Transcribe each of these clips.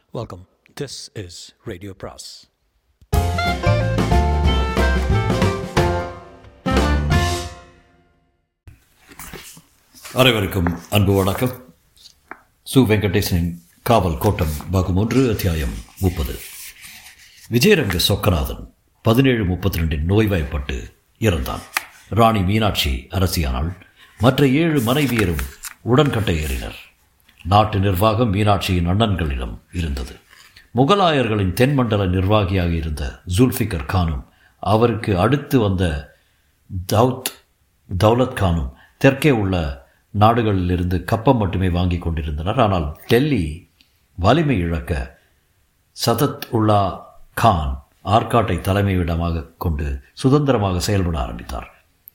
Welcome. This is Radio Pras. அனைவருக்கும் அன்பு வணக்கம் சு வெங்கடேசனின் காவல் கோட்டம் பாகம் ஒன்று அத்தியாயம் முப்பது விஜயரங்க சொக்கநாதன் பதினேழு முப்பத்தி ரெண்டின் நோய்வாய்ப்பட்டு இறந்தான் ராணி மீனாட்சி அரசியானாள் மற்ற ஏழு மனைவியரும் உடன்கட்டை ஏறினர் நாட்டு நிர்வாகம் மீனாட்சியின் அண்ணன்களிடம் இருந்தது முகலாயர்களின் தென்மண்டல நிர்வாகியாக இருந்த ஜுல்ஃபிகர் கானும் அவருக்கு அடுத்து வந்த தவுத் தௌலத் கானும் தெற்கே உள்ள நாடுகளிலிருந்து கப்பம் மட்டுமே வாங்கி கொண்டிருந்தனர் ஆனால் டெல்லி வலிமை இழக்க சதத் உல்லா கான் ஆர்காட்டை தலைமையிடமாக கொண்டு சுதந்திரமாக செயல்பட ஆரம்பித்தார்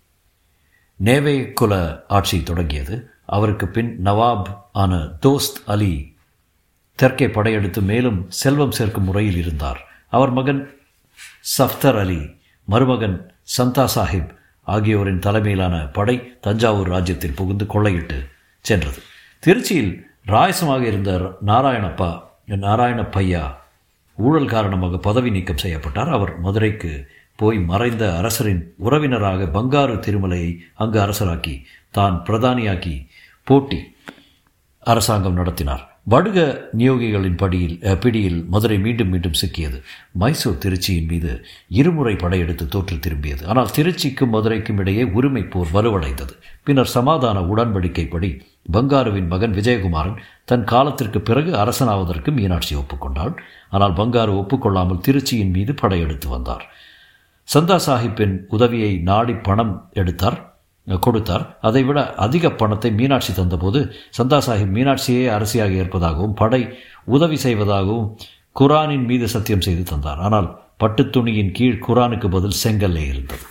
நேவே குல ஆட்சி தொடங்கியது அவருக்கு பின் நவாப் ஆன தோஸ்த் அலி தெற்கே படையெடுத்து மேலும் செல்வம் சேர்க்கும் முறையில் இருந்தார் அவர் மகன் சஃப்தர் அலி மருமகன் சந்தா சாஹிப் ஆகியோரின் தலைமையிலான படை தஞ்சாவூர் ராஜ்யத்தில் புகுந்து கொள்ளையிட்டு சென்றது திருச்சியில் ராயசமாக இருந்த நாராயணப்பா நாராயணப்பையா ஊழல் காரணமாக பதவி நீக்கம் செய்யப்பட்டார் அவர் மதுரைக்கு போய் மறைந்த அரசரின் உறவினராக பங்காரு திருமலையை அங்கு அரசராக்கி தான் பிரதானியாக்கி போட்டி அரசாங்கம் நடத்தினார் வடுக நியோகிகளின் படியில் பிடியில் மதுரை மீண்டும் மீண்டும் சிக்கியது மைசூர் திருச்சியின் மீது இருமுறை படையெடுத்து தோற்று திரும்பியது ஆனால் திருச்சிக்கும் மதுரைக்கும் இடையே உரிமை போர் வலுவடைந்தது பின்னர் சமாதான உடன்படிக்கைப்படி பங்காருவின் மகன் விஜயகுமாரன் தன் காலத்திற்கு பிறகு அரசனாவதற்கு மீனாட்சி ஒப்புக்கொண்டாள் ஆனால் பங்காரு ஒப்புக்கொள்ளாமல் திருச்சியின் மீது படையெடுத்து வந்தார் சந்தா சாஹிப்பின் உதவியை நாடி பணம் எடுத்தார் கொடுத்தார் அதைவிட அதிக பணத்தை மீனாட்சி தந்தபோது சந்தா சாஹிப் மீனாட்சியே அரசியாக ஏற்பதாகவும் படை உதவி செய்வதாகவும் குரானின் மீது சத்தியம் செய்து தந்தார் ஆனால் பட்டுத் துணியின் கீழ் குரானுக்கு பதில் செங்கல்லே இருந்தது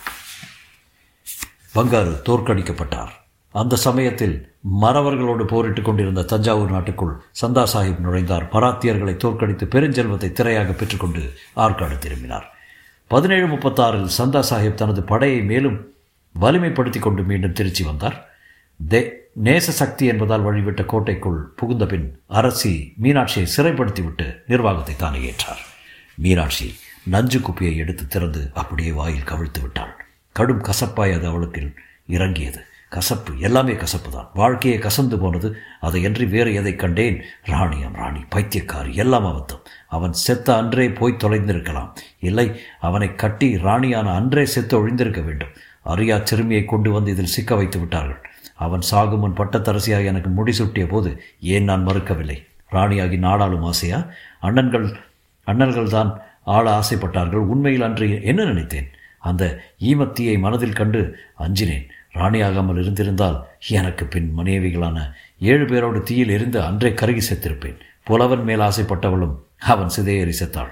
பங்காரு தோற்கடிக்கப்பட்டார் அந்த சமயத்தில் மறவர்களோடு போரிட்டுக் கொண்டிருந்த தஞ்சாவூர் நாட்டுக்குள் சந்தா சாஹிப் நுழைந்தார் மராத்தியர்களை தோற்கடித்து பெருஞ்செல்வத்தை திரையாக பெற்றுக்கொண்டு ஆற்காடு திரும்பினார் பதினேழு முப்பத்தாறில் சந்தா சாஹிப் தனது படையை மேலும் வலிமைப்படுத்தி கொண்டு மீண்டும் திருச்சி வந்தார் தே நேச சக்தி என்பதால் வழிவிட்ட கோட்டைக்குள் புகுந்த பின் அரசி மீனாட்சியை சிறைப்படுத்திவிட்டு நிர்வாகத்தை தானே ஏற்றார் மீனாட்சி நஞ்சு குப்பியை எடுத்து திறந்து அப்படியே வாயில் கவிழ்த்து விட்டாள் கடும் கசப்பாய் அது அவளுக்கு இறங்கியது கசப்பு எல்லாமே கசப்பு தான் வாழ்க்கையை கசந்து போனது அதை என்று வேறு எதை கண்டேன் ராணியம் ராணி பைத்தியக்காரி எல்லாம் அபத்தம் அவன் செத்த அன்றே போய் தொலைந்திருக்கலாம் இல்லை அவனை கட்டி ராணியான அன்றே செத்து ஒழிந்திருக்க வேண்டும் அரியா சிறுமியை கொண்டு வந்து இதில் சிக்க வைத்து விட்டார்கள் அவன் சாகும் முன் பட்டத்தரசியாக எனக்கு முடிசூட்டிய போது ஏன் நான் மறுக்கவில்லை ராணியாகி நாடாளும் ஆசையா அண்ணன்கள் அண்ணன்கள் தான் ஆள ஆசைப்பட்டார்கள் உண்மையில் அன்று என்ன நினைத்தேன் அந்த ஈமத்தியை மனதில் கண்டு அஞ்சினேன் ராணியாகாமல் இருந்திருந்தால் எனக்கு பின் மனைவிகளான ஏழு பேரோடு தீயில் எரிந்து அன்றே கருகி செத்திருப்பேன் புலவன் மேல் ஆசைப்பட்டவளும் அவன் சிதையேறி செத்தாள்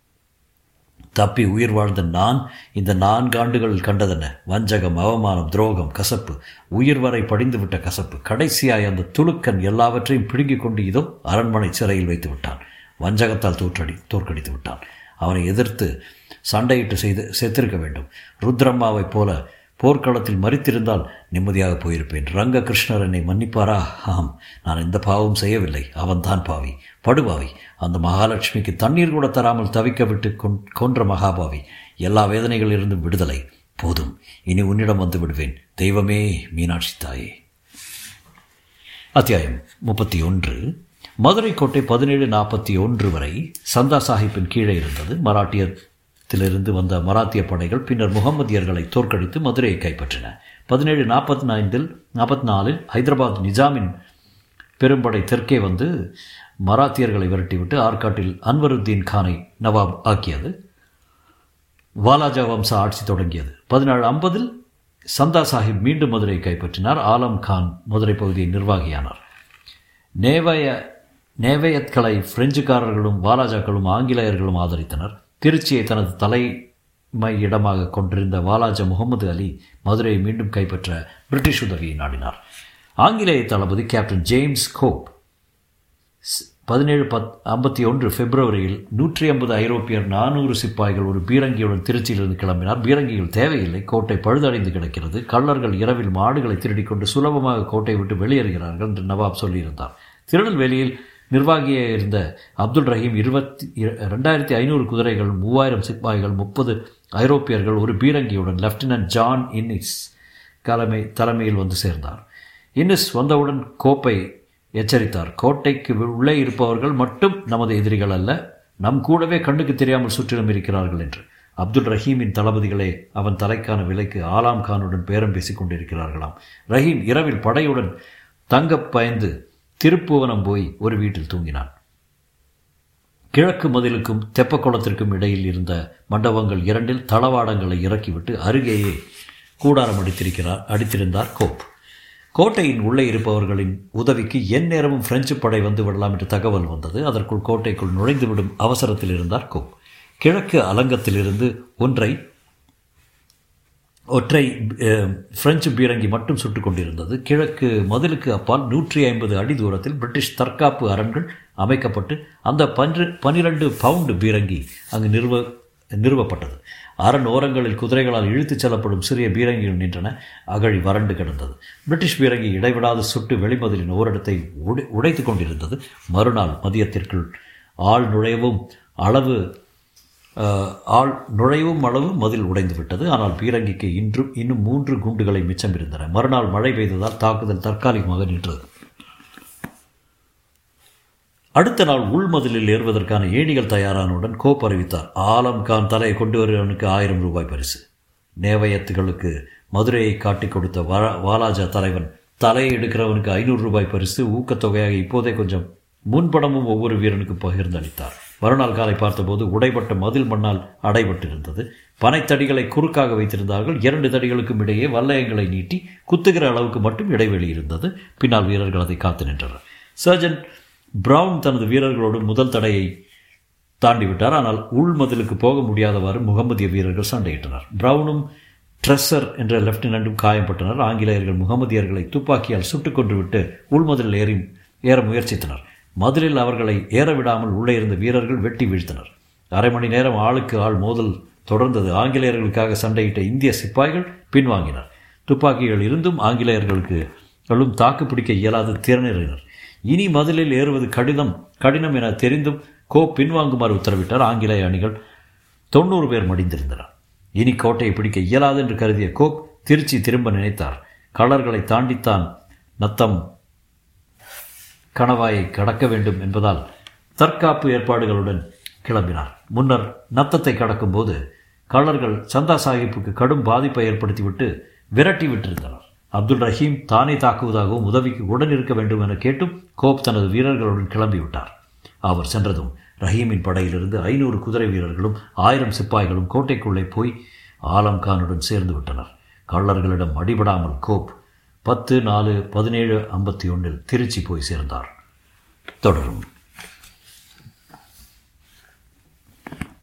தப்பி உயிர் வாழ்ந்த நான் இந்த நான்காண்டுகள் கண்டதென்ன வஞ்சகம் அவமானம் துரோகம் கசப்பு உயிர் வரை படிந்துவிட்ட கசப்பு கடைசியாய் அந்த துலுக்கன் எல்லாவற்றையும் பிடுங்கிக் கொண்டு இதோ அரண்மனை சிறையில் வைத்து விட்டான் வஞ்சகத்தால் தோற்றடி தோற்கடித்து விட்டான் அவனை எதிர்த்து சண்டையிட்டு செய்து செத்திருக்க வேண்டும் ருத்ரம்மாவைப் போல போர்க்களத்தில் மறித்திருந்தால் நிம்மதியாக போயிருப்பேன் ரங்க கிருஷ்ணர் என்னை மன்னிப்பாரா ஆம் நான் எந்த பாவம் செய்யவில்லை அவன்தான் பாவி படுபாவி அந்த மகாலட்சுமிக்கு தண்ணீர் கூட தராமல் தவிக்க விட்டு கொன்ற மகாபாவி எல்லா வேதனைகளிலிருந்தும் விடுதலை போதும் இனி உன்னிடம் வந்து விடுவேன் தெய்வமே மீனாட்சி தாயே அத்தியாயம் முப்பத்தி ஒன்று மதுரை கோட்டை பதினேழு நாற்பத்தி ஒன்று வரை சந்தா சாஹிப்பின் கீழே இருந்தது மராட்டியத்திலிருந்து வந்த மராத்திய படைகள் பின்னர் முகமதியர்களை தோற்கடித்து மதுரையை கைப்பற்றின பதினேழு நாற்பத்தி ஐந்தில் நாற்பத்தி நாலில் ஹைதராபாத் நிஜாமின் பெரும்படை தெற்கே வந்து மராத்தியர்களை விரட்டிவிட்டு ஆற்காட்டில் அன்வருத்தீன் கானை நவாப் ஆக்கியது வாலாஜா வம்ச ஆட்சி தொடங்கியது பதினேழு ஐம்பதில் சந்தா சாஹிப் மீண்டும் மதுரையை கைப்பற்றினார் ஆலம் கான் மதுரை பகுதியின் நிர்வாகியானார் நேவய நேவயத்களை பிரெஞ்சுக்காரர்களும் வாலாஜாக்களும் ஆங்கிலேயர்களும் ஆதரித்தனர் திருச்சியை தனது தலைமை இடமாக கொண்டிருந்த வாலாஜா முகமது அலி மதுரையை மீண்டும் கைப்பற்ற பிரிட்டிஷ் உதவியை நாடினார் ஆங்கிலேய தளபதி கேப்டன் ஜேம்ஸ் கோப் பதினேழு பத் ஐம்பத்தி ஒன்று பிப்ரவரியில் நூற்றி ஐம்பது ஐரோப்பியர் நானூறு சிப்பாய்கள் ஒரு பீரங்கியுடன் திருச்சியிலிருந்து கிளம்பினார் பீரங்கிகள் தேவையில்லை கோட்டை பழுதடைந்து கிடக்கிறது கள்ளர்கள் இரவில் மாடுகளை திருடிக்கொண்டு சுலபமாக கோட்டை விட்டு வெளியேறுகிறார்கள் என்று நவாப் சொல்லியிருந்தார் திருநெல்வேலியில் நிர்வாகியாக இருந்த அப்துல் ரஹீம் இருபத்தி ரெண்டாயிரத்தி ஐநூறு குதிரைகள் மூவாயிரம் சிப்பாய்கள் முப்பது ஐரோப்பியர்கள் ஒரு பீரங்கியுடன் லெப்டினன்ட் ஜான் இன்னிஸ் தலைமை தலைமையில் வந்து சேர்ந்தார் இன்னிஸ் வந்தவுடன் கோப்பை எச்சரித்தார் கோட்டைக்கு உள்ளே இருப்பவர்கள் மட்டும் நமது எதிரிகள் அல்ல நம் கூடவே கண்ணுக்கு தெரியாமல் சுற்றிலும் இருக்கிறார்கள் என்று அப்துல் ரஹீமின் தளபதிகளே அவன் தலைக்கான விலைக்கு ஆலாம் கானுடன் பேரம் பேசிக் கொண்டிருக்கிறார்களாம் ரஹீம் இரவில் படையுடன் தங்கப் பயந்து திருப்புவனம் போய் ஒரு வீட்டில் தூங்கினான் கிழக்கு மதிலுக்கும் தெப்பக்குளத்திற்கும் இடையில் இருந்த மண்டபங்கள் இரண்டில் தளவாடங்களை இறக்கிவிட்டு அருகேயே கூடாரம் அடித்திருக்கிறார் அடித்திருந்தார் கோப் கோட்டையின் உள்ளே இருப்பவர்களின் உதவிக்கு என் நேரமும் பிரெஞ்சு படை வந்து விடலாம் என்று தகவல் வந்தது அதற்குள் கோட்டைக்குள் நுழைந்துவிடும் அவசரத்தில் இருந்தார் கோப் கிழக்கு அலங்கத்திலிருந்து ஒன்றை ஒற்றை பிரெஞ்சு பீரங்கி மட்டும் சுட்டுக் கொண்டிருந்தது கிழக்கு மதிலுக்கு அப்பால் நூற்றி ஐம்பது அடி தூரத்தில் பிரிட்டிஷ் தற்காப்பு அரண்கள் அமைக்கப்பட்டு அந்த பன்று பனிரெண்டு பவுண்டு பீரங்கி அங்கு நிறுவ நிறுவப்பட்டது அரண் ஓரங்களில் குதிரைகளால் இழுத்துச் செல்லப்படும் சிறிய பீரங்கிகள் நின்றன அகழி வறண்டு கிடந்தது பிரிட்டிஷ் பீரங்கி இடைவிடாது சுட்டு வெளிமதிலின் ஓரிடத்தை உடை உடைத்து கொண்டிருந்தது மறுநாள் மதியத்திற்குள் ஆள் நுழையவும் அளவு ஆள் நுழைவும் அளவு மதில் உடைந்து விட்டது ஆனால் பீரங்கிக்கு இன்றும் இன்னும் மூன்று குண்டுகளை மிச்சம் இருந்தன மறுநாள் மழை பெய்ததால் தாக்குதல் தற்காலிகமாக நின்றது அடுத்த நாள் உள்மதிலில் ஏறுவதற்கான ஏணிகள் தயாரானவுடன் கோப் அறிவித்தார் ஆலம் கான் தலையை கொண்டு வருவனுக்கு ஆயிரம் ரூபாய் பரிசு நேவயத்துகளுக்கு மதுரையை காட்டிக் கொடுத்த வா வாலாஜா தலைவன் தலையை எடுக்கிறவனுக்கு ஐநூறு ரூபாய் பரிசு ஊக்கத்தொகையாக இப்போதே கொஞ்சம் முன்படமும் ஒவ்வொரு வீரனுக்கு பகிர்ந்தளித்தார் மறுநாள் காலை பார்த்தபோது உடைப்பட்ட மதில் மண்ணால் அடைபட்டிருந்தது பனைத்தடிகளை குறுக்காக வைத்திருந்தார்கள் இரண்டு தடிகளுக்கும் இடையே வல்லயங்களை நீட்டி குத்துகிற அளவுக்கு மட்டும் இடைவெளி இருந்தது பின்னால் வீரர்கள் அதை காத்து நின்றனர் சர்ஜன் பிரவுன் தனது வீரர்களோடு முதல் தடையை தாண்டிவிட்டார் ஆனால் உள் மதிலுக்கு போக முடியாதவாறு முகமதிய வீரர்கள் சண்டையிட்டனர் பிரவுனும் ட்ரெஸ்ஸர் என்ற லெப்டினண்ட்டும் காயப்பட்டனர் ஆங்கிலேயர்கள் முகமதியர்களை துப்பாக்கியால் சுட்டுக் கொன்று விட்டு உள்மதில் ஏறி ஏற முயற்சித்தனர் மதிலில் அவர்களை ஏற விடாமல் உள்ளே இருந்த வீரர்கள் வெட்டி வீழ்த்தனர் அரை மணி நேரம் ஆளுக்கு ஆள் மோதல் தொடர்ந்தது ஆங்கிலேயர்களுக்காக சண்டையிட்ட இந்திய சிப்பாய்கள் பின்வாங்கினர் துப்பாக்கிகள் இருந்தும் ஆங்கிலேயர்களுக்கு தாக்கு பிடிக்க இயலாது திறனிறனர் இனி மதிலில் ஏறுவது கடினம் கடினம் என தெரிந்தும் கோ பின்வாங்குமாறு உத்தரவிட்டார் ஆங்கிலேய அணிகள் தொண்ணூறு பேர் மடிந்திருந்தனர் இனி கோட்டையை பிடிக்க இயலாது என்று கருதிய கோப் திருச்சி திரும்ப நினைத்தார் களர்களை தாண்டித்தான் நத்தம் கணவாயை கடக்க வேண்டும் என்பதால் தற்காப்பு ஏற்பாடுகளுடன் கிளம்பினார் முன்னர் நத்தத்தை கடக்கும்போது கள்ளர்கள் சந்தா சாஹிப்புக்கு கடும் பாதிப்பை ஏற்படுத்திவிட்டு விரட்டி விட்டிருந்தனர் அப்துல் ரஹீம் தானே தாக்குவதாகவும் உதவிக்கு உடன் இருக்க வேண்டும் என கேட்டும் கோப் தனது வீரர்களுடன் கிளம்பிவிட்டார் அவர் சென்றதும் ரஹீமின் படையிலிருந்து ஐநூறு குதிரை வீரர்களும் ஆயிரம் சிப்பாய்களும் கோட்டைக்குள்ளே போய் ஆலம்கானுடன் சேர்ந்து விட்டனர் கள்ளர்களிடம் அடிபடாமல் கோப் பத்து நாலு பதினேழு ஐம்பத்தி ஒன்றில் திருச்சி போய் சேர்ந்தார் தொடரும்